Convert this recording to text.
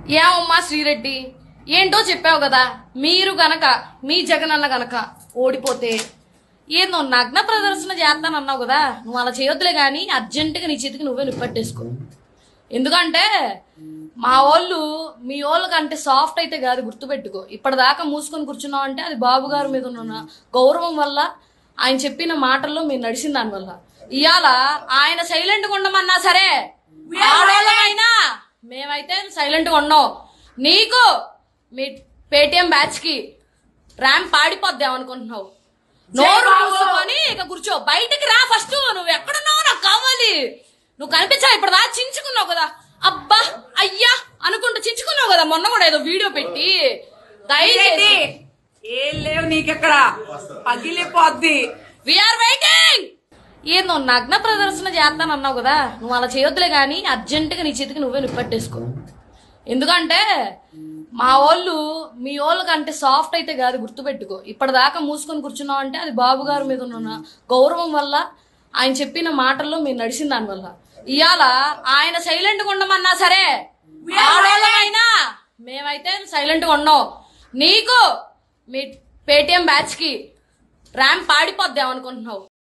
ఏమమ్మా శ్రీరెడ్డి ఏంటో చెప్పావు కదా మీరు గనక మీ జగనన్న గనక ఓడిపోతే ఏందో నగ్న ప్రదర్శన చేస్తానన్నావు కదా నువ్వు అలా చేయొద్దులే కానీ అర్జెంటుగా నీ చేతికి నువ్వే నిప్పట్టేసుకో ఎందుకంటే మా వాళ్ళు మీ వాళ్ళకంటే సాఫ్ట్ అయితే కాదు గుర్తుపెట్టుకో ఇప్పటిదాకా మూసుకొని కూర్చున్నావు అంటే అది బాబు గారి మీద ఉన్న గౌరవం వల్ల ఆయన చెప్పిన మాటల్లో మీరు నడిచిన దాని వల్ల ఇవాళ ఆయన సైలెంట్గా ఉండమన్నా సరే ఆడవాళ్ళమైనా మేమైతే సైలెంట్గా ఉన్నాం నీకు మీ పేటిఎం బ్యాచ్ కి ర్యాంప్ పాడిపోద్దాం అనుకుంటున్నావు నోరు మూసుకొని ఇక కూర్చో బయటికి రా ఫస్ట్ నువ్వు ఎక్కడున్నావు నాకు కావాలి నువ్వు కనిపించావు ఇప్పుడు దా చించుకున్నావు కదా అబ్బా అయ్యా అనుకుంటూ చించుకున్నావు కదా మొన్న కూడా ఏదో వీడియో పెట్టి దయచేసి ఏం లేవు నీకెక్కడ పగిలిపోద్ది విఆర్ వెయిటింగ్ ఏందో నగ్న ప్రదర్శన చేస్తానన్నావు కదా నువ్వు అలా చేయొద్దులే కానీ అర్జెంటుగా నీ చేతికి నువ్వే నిప్పట్టేసుకో ఎందుకంటే మా వాళ్ళు మీ వాళ్ళకంటే సాఫ్ట్ అయితే కాదు గుర్తుపెట్టుకో ఇప్పటిదాకా మూసుకొని కూర్చున్నావు అంటే అది బాబు గారి మీద ఉన్న గౌరవం వల్ల ఆయన చెప్పిన మాటల్లో మీరు నడిచిన దాని వల్ల ఇవాళ ఆయన సైలెంట్గా ఉండమన్నా సరే ఆడవాళ్ళమైనా మేమైతే సైలెంట్గా ఉన్నాం నీకు మీ పేటిఎం బ్యాచ్ కి ర్యాంప్ పాడిపోద్దాం అనుకుంటున్నావు